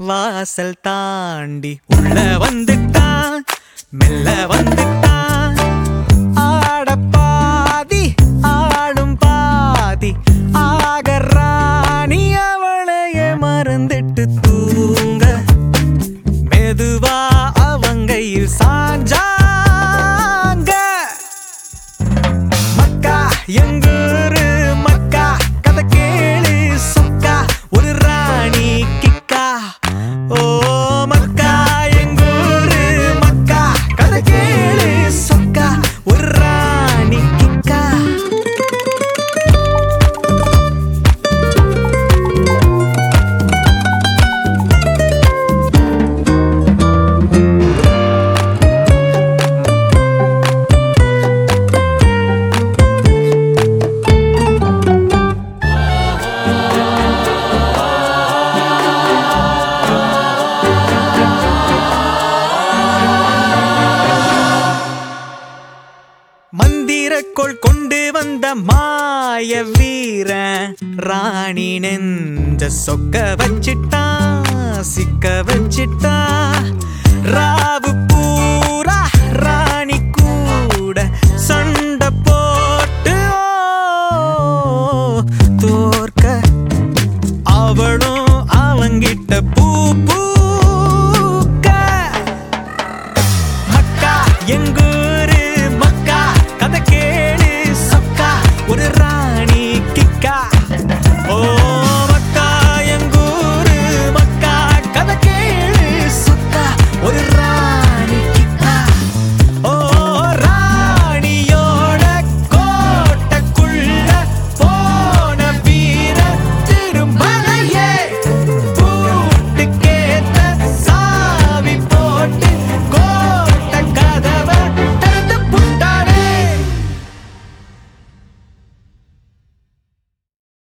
வாசல் தாண்டி உள்ள வந்துட்டான் மெல்ல வந்துட்டான் ஆட பாதி ஆடும் பாதி ஆக ராணி அவளையே மறந்துட்டு தூங்க மெதுவா அவங்கையில் சாஞ்சாங்க மக்கா எங்கூரு மக்கா கதை கேளு சொக்கா ஒரு ராணி கிக்கா ஓ மக்கா எங்கூரு மக்கா கதை கேளு சொக்கா ஒரு ராணி கிக்கா மந்திரக்கோள் கொண்டு வந்த மாய வீரன் ராணி நெஞ்ச சொக்க வச்சிட்டான் சிக்க வச்சிட்டான்